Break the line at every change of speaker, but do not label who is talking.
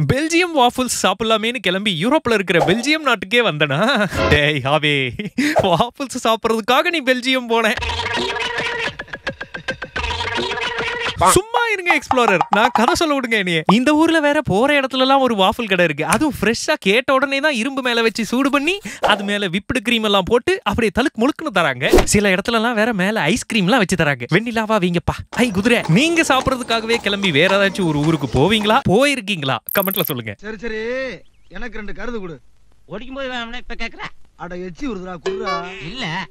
Belgium waffles சாப்பிடலாமேன்னு கிளம்பி யூரோப்ல இருக்கிற Belgium நாட்டுக்கே வந்தனா டேய் ஹாவே வாஃபிள்ஸ் சாப்பிடுறதுக்காக நீ பெல்ஜியம் போன சும்மா இருங்க எக்ஸ்ப்ளோரர் நான் கதை சொல்ல விடுங்க என்னைய இந்த ஊர்ல வேற போற இடத்துல எல்லாம் ஒரு வாஃபிள் கடை இருக்கு அதுவும் ஃப்ரெஷ்ஷா கேட்ட உடனே தான் இரும்பு மேல வச்சு சூடு பண்ணி அது மேல விப்புடு கிரீம் எல்லாம் போட்டு அப்படியே தலுக்கு முழுக்குன்னு தராங்க சில இடத்துல எல்லாம் வேற மேல ஐஸ்கிரீம் எல்லாம் வச்சு தராங்க வெண்ணிலாவா வீங்கப்பா ஐ குதிரை நீங்க சாப்பிடுறதுக்காகவே கிளம்பி வேற ஏதாச்சும் ஒரு ஊருக்கு போவீங்களா போயிருக்கீங்களா கமெண்ட்ல சொல்லுங்க
சரி சரி எனக்கு ரெண்டு கருது கொடு
ஓடிக்கும் போது வேணும்னா இப்ப கேக்குற
அட எச்சி வருதுடா குடுறா
இல்ல